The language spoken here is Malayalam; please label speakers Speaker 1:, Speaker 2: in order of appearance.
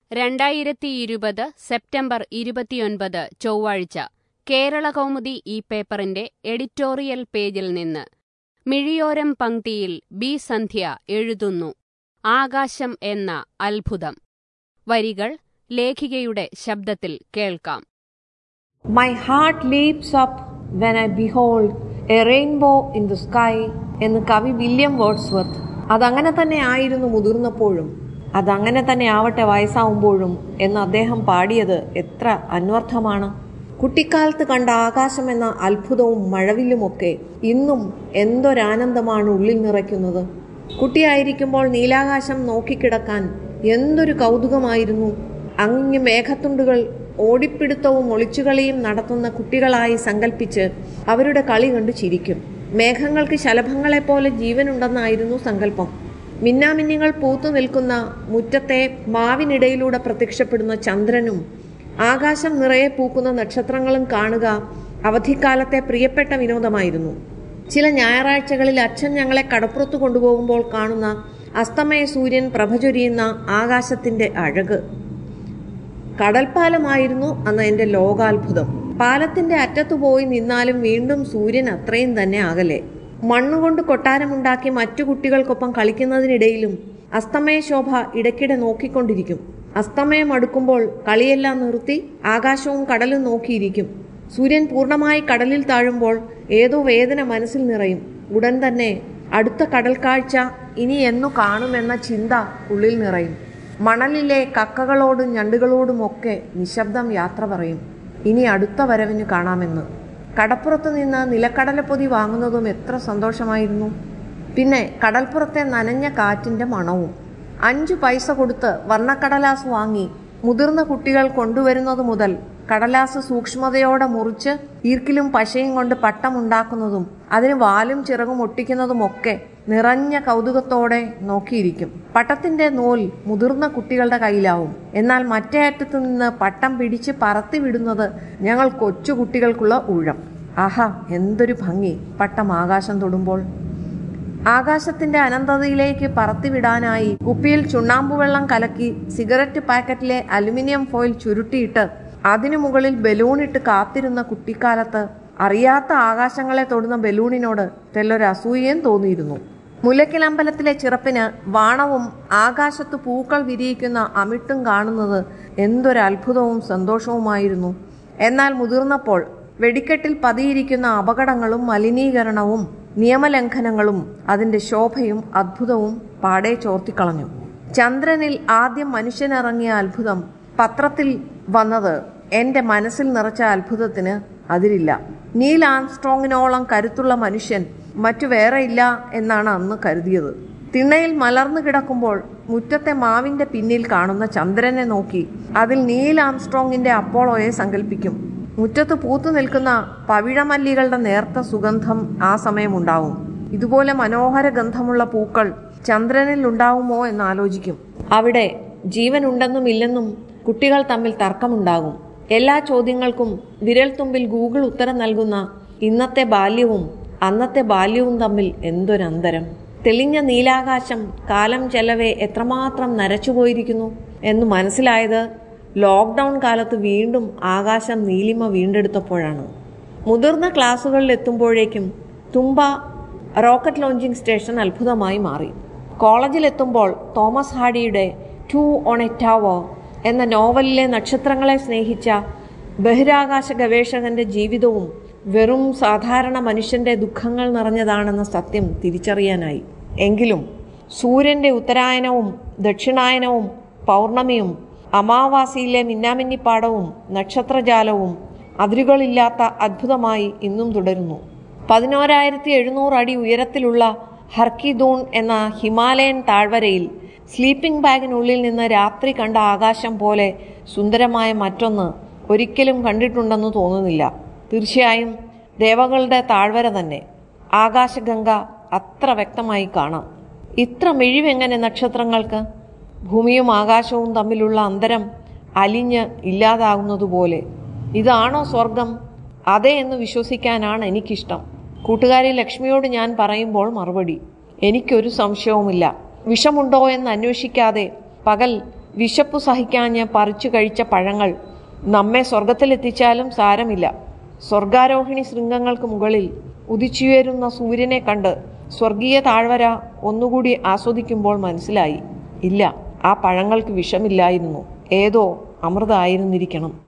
Speaker 1: രണ്ടായിരത്തി ഇരുപത് സെപ്റ്റംബർ ഇരുപത്തിയൊൻപത് ചൊവ്വാഴ്ച കേരളകൗമുദി ഈ പേപ്പറിന്റെ എഡിറ്റോറിയൽ പേജിൽ നിന്ന് മിഴിയോരം പങ്ക്തിയിൽ ബി സന്ധ്യ എഴുതുന്നു ആകാശം എന്ന അത്ഭുതം വരികൾ ലേഖികയുടെ ശബ്ദത്തിൽ കേൾക്കാം
Speaker 2: My heart leaps up when I behold a rainbow in the sky എന്ന് കവി വില്യം വേർഡ്സ്വർത്ത് അതങ്ങനെ തന്നെ ആയിരുന്നു മുതിർന്നപ്പോഴും അതങ്ങനെ തന്നെ ആവട്ടെ വയസ്സാവുമ്പോഴും എന്ന് അദ്ദേഹം പാടിയത് എത്ര അന്വർത്ഥമാണ് കുട്ടിക്കാലത്ത് കണ്ട ആകാശം എന്ന അത്ഭുതവും മഴവില്ലുമൊക്കെ ഇന്നും എന്തൊരാനന്ദമാണ് ഉള്ളിൽ നിറയ്ക്കുന്നത് കുട്ടിയായിരിക്കുമ്പോൾ നീലാകാശം നോക്കിക്കിടക്കാൻ എന്തൊരു കൗതുകമായിരുന്നു അങ്ങിങ്ങ് മേഘത്തുണ്ടുകൾ ഓടിപ്പിടുത്തവും ഒളിച്ചുകളിയും നടത്തുന്ന കുട്ടികളായി സങ്കല്പിച്ച് അവരുടെ കളി കണ്ടു ചിരിക്കും മേഘങ്ങൾക്ക് ശലഭങ്ങളെപ്പോലെ ജീവനുണ്ടെന്നായിരുന്നു സങ്കല്പം മിന്നാമിന്നിങ്ങൾ പൂത്തു നിൽക്കുന്ന മുറ്റത്തെ മാവിനിടയിലൂടെ പ്രത്യക്ഷപ്പെടുന്ന ചന്ദ്രനും ആകാശം നിറയെ പൂക്കുന്ന നക്ഷത്രങ്ങളും കാണുക അവധിക്കാലത്തെ പ്രിയപ്പെട്ട വിനോദമായിരുന്നു ചില ഞായറാഴ്ചകളിൽ അച്ഛൻ ഞങ്ങളെ കടപ്പുറത്ത് കൊണ്ടുപോകുമ്പോൾ കാണുന്ന അസ്തമയ സൂര്യൻ പ്രഭചൊരിയുന്ന ആകാശത്തിന്റെ അഴക് കടൽപ്പാലമായിരുന്നു അന്ന് എൻ്റെ ലോകാത്ഭുതം പാലത്തിന്റെ അറ്റത്തു പോയി നിന്നാലും വീണ്ടും സൂര്യൻ അത്രയും തന്നെ അകലെ മണ്ണുകൊണ്ട് കൊട്ടാരമുണ്ടാക്കി മറ്റു കുട്ടികൾക്കൊപ്പം കളിക്കുന്നതിനിടയിലും അസ്തമയ ശോഭ ഇടയ്ക്കിടെ നോക്കിക്കൊണ്ടിരിക്കും അസ്തമയം അടുക്കുമ്പോൾ കളിയെല്ലാം നിർത്തി ആകാശവും കടലും നോക്കിയിരിക്കും സൂര്യൻ പൂർണ്ണമായി കടലിൽ താഴുമ്പോൾ ഏതോ വേദന മനസ്സിൽ നിറയും ഉടൻ തന്നെ അടുത്ത കടൽ കാഴ്ച ഇനി എന്നു കാണുമെന്ന ചിന്ത ഉള്ളിൽ നിറയും മണലിലെ കക്കകളോടും ഞണ്ടുകളോടുമൊക്കെ നിശബ്ദം യാത്ര പറയും ഇനി അടുത്ത വരവിന് കാണാമെന്ന് കടപ്പുറത്ത് നിന്ന് നിലക്കടലപ്പൊതി വാങ്ങുന്നതും എത്ര സന്തോഷമായിരുന്നു പിന്നെ കടൽപ്പുറത്തെ നനഞ്ഞ കാറ്റിന്റെ മണവും അഞ്ചു പൈസ കൊടുത്ത് വർണ്ണക്കടലാസ് വാങ്ങി മുതിർന്ന കുട്ടികൾ കൊണ്ടുവരുന്നത് മുതൽ കടലാസ് സൂക്ഷ്മതയോടെ മുറിച്ച് ഈർക്കിലും പശയും കൊണ്ട് പട്ടമുണ്ടാക്കുന്നതും അതിന് വാലും ചിറകും ഒട്ടിക്കുന്നതുമൊക്കെ നിറഞ്ഞ കൗതുകത്തോടെ നോക്കിയിരിക്കും പട്ടത്തിന്റെ നൂൽ മുതിർന്ന കുട്ടികളുടെ കയ്യിലാവും എന്നാൽ മറ്റേ അറ്റത്തു നിന്ന് പട്ടം പിടിച്ച് പറത്തി വിടുന്നത് ഞങ്ങൾ കൊച്ചു കുട്ടികൾക്കുള്ള ഊഴം ആഹാ എന്തൊരു ഭംഗി പട്ടം ആകാശം തൊടുമ്പോൾ ആകാശത്തിന്റെ അനന്തതയിലേക്ക് പറത്തിവിടാനായി കുപ്പിയിൽ ചുണ്ണാമ്പുവെള്ളം കലക്കി സിഗരറ്റ് പാക്കറ്റിലെ അലുമിനിയം ഫോയിൽ ചുരുട്ടിയിട്ട് അതിനു മുകളിൽ ബലൂണിട്ട് കാത്തിരുന്ന കുട്ടിക്കാലത്ത് അറിയാത്ത ആകാശങ്ങളെ തൊടുന്ന ബലൂണിനോട് തെല്ലൊരു അസൂയയും തോന്നിയിരുന്നു മുലക്കിലമ്പലത്തിലെ ചിറപ്പിന് വാണവും ആകാശത്ത് പൂക്കൾ വിരിയിക്കുന്ന അമിട്ടും കാണുന്നത് എന്തൊരു അത്ഭുതവും സന്തോഷവുമായിരുന്നു എന്നാൽ മുതിർന്നപ്പോൾ വെടിക്കെട്ടിൽ പതിയിരിക്കുന്ന അപകടങ്ങളും മലിനീകരണവും നിയമലംഘനങ്ങളും അതിന്റെ ശോഭയും അത്ഭുതവും പാടെ ചോർത്തിക്കളഞ്ഞു ചന്ദ്രനിൽ ആദ്യം മനുഷ്യനിറങ്ങിയ അത്ഭുതം പത്രത്തിൽ വന്നത് എന്റെ മനസ്സിൽ നിറച്ച അത്ഭുതത്തിന് അതിരില്ല നീൽ ആംസ്ട്രോങ്ങിനോളം കരുത്തുള്ള മനുഷ്യൻ മറ്റു വേറെ ഇല്ല എന്നാണ് അന്ന് കരുതിയത് തിണ്ണയിൽ മലർന്നു കിടക്കുമ്പോൾ മുറ്റത്തെ മാവിന്റെ പിന്നിൽ കാണുന്ന ചന്ദ്രനെ നോക്കി അതിൽ നീൽ ആംസ്ട്രോങ്ങിന്റെ അപ്പോളോയെ സങ്കല്പിക്കും മുറ്റത്ത് പൂത്തു നിൽക്കുന്ന പവിഴമല്ലികളുടെ നേർത്ത സുഗന്ധം ആ സമയമുണ്ടാവും ഇതുപോലെ മനോഹര ഗന്ധമുള്ള പൂക്കൾ ചന്ദ്രനിൽ ഉണ്ടാവുമോ എന്ന് ആലോചിക്കും അവിടെ ജീവനുണ്ടെന്നും ഇല്ലെന്നും കുട്ടികൾ തമ്മിൽ തർക്കമുണ്ടാകും എല്ലാ ചോദ്യങ്ങൾക്കും വിരൽത്തുമ്പിൽ ഗൂഗിൾ ഉത്തരം നൽകുന്ന ഇന്നത്തെ ബാല്യവും അന്നത്തെ ബാല്യവും തമ്മിൽ എന്തൊരന്തരം തെളിഞ്ഞ നീലാകാശം കാലം ചെലവെ എത്രമാത്രം നരച്ചുപോയിരിക്കുന്നു എന്ന് മനസ്സിലായത് ലോക്ക്ഡൗൺ കാലത്ത് വീണ്ടും ആകാശം നീലിമ വീണ്ടെടുത്തപ്പോഴാണ് മുതിർന്ന ക്ലാസ്സുകളിൽ എത്തുമ്പോഴേക്കും തുമ്പ റോക്കറ്റ് ലോഞ്ചിങ് സ്റ്റേഷൻ അത്ഭുതമായി മാറി കോളേജിലെത്തുമ്പോൾ തോമസ് ഹാഡിയുടെ ടു ഓൺ എ ടവർ എന്ന നോവലിലെ നക്ഷത്രങ്ങളെ സ്നേഹിച്ച ബഹിരാകാശ ഗവേഷകന്റെ ജീവിതവും വെറും സാധാരണ മനുഷ്യന്റെ ദുഃഖങ്ങൾ നിറഞ്ഞതാണെന്ന സത്യം തിരിച്ചറിയാനായി എങ്കിലും സൂര്യന്റെ ഉത്തരായനവും ദക്ഷിണായനവും പൗർണമിയും അമാവാസിയിലെ മിന്നാമിന്നിപ്പാടവും നക്ഷത്രജാലവും അതിരുകളില്ലാത്ത അത്ഭുതമായി ഇന്നും തുടരുന്നു പതിനോരായിരത്തി എഴുന്നൂറ് അടി ഉയരത്തിലുള്ള ഹർക്കിദൂൺ എന്ന ഹിമാലയൻ താഴ്വരയിൽ സ്ലീപ്പിംഗ് ബാഗിനുള്ളിൽ നിന്ന് രാത്രി കണ്ട ആകാശം പോലെ സുന്ദരമായ മറ്റൊന്ന് ഒരിക്കലും കണ്ടിട്ടുണ്ടെന്ന് തോന്നുന്നില്ല തീർച്ചയായും ദേവകളുടെ താഴ്വര തന്നെ ആകാശഗംഗ അത്ര വ്യക്തമായി കാണാം ഇത്ര മിഴിവെങ്ങനെ നക്ഷത്രങ്ങൾക്ക് ഭൂമിയും ആകാശവും തമ്മിലുള്ള അന്തരം അലിഞ്ഞ് ഇല്ലാതാകുന്നതുപോലെ ഇതാണോ സ്വർഗം അതെ എന്ന് വിശ്വസിക്കാനാണ് എനിക്കിഷ്ടം കൂട്ടുകാരി ലക്ഷ്മിയോട് ഞാൻ പറയുമ്പോൾ മറുപടി എനിക്കൊരു സംശയവുമില്ല വിഷമുണ്ടോ എന്ന് അന്വേഷിക്കാതെ പകൽ വിശപ്പു സഹിക്കാഞ്ഞ് പറിച്ചു കഴിച്ച പഴങ്ങൾ നമ്മെ സ്വർഗത്തിലെത്തിച്ചാലും സാരമില്ല സ്വർഗാരോഹിണി ശൃംഗങ്ങൾക്ക് മുകളിൽ ഉദിച്ചുയരുന്ന സൂര്യനെ കണ്ട് സ്വർഗീയ താഴ്വര ഒന്നുകൂടി ആസ്വദിക്കുമ്പോൾ മനസ്സിലായി ഇല്ല ആ പഴങ്ങൾക്ക് വിഷമില്ലായിരുന്നു ഏതോ അമൃതായിരുന്നിരിക്കണം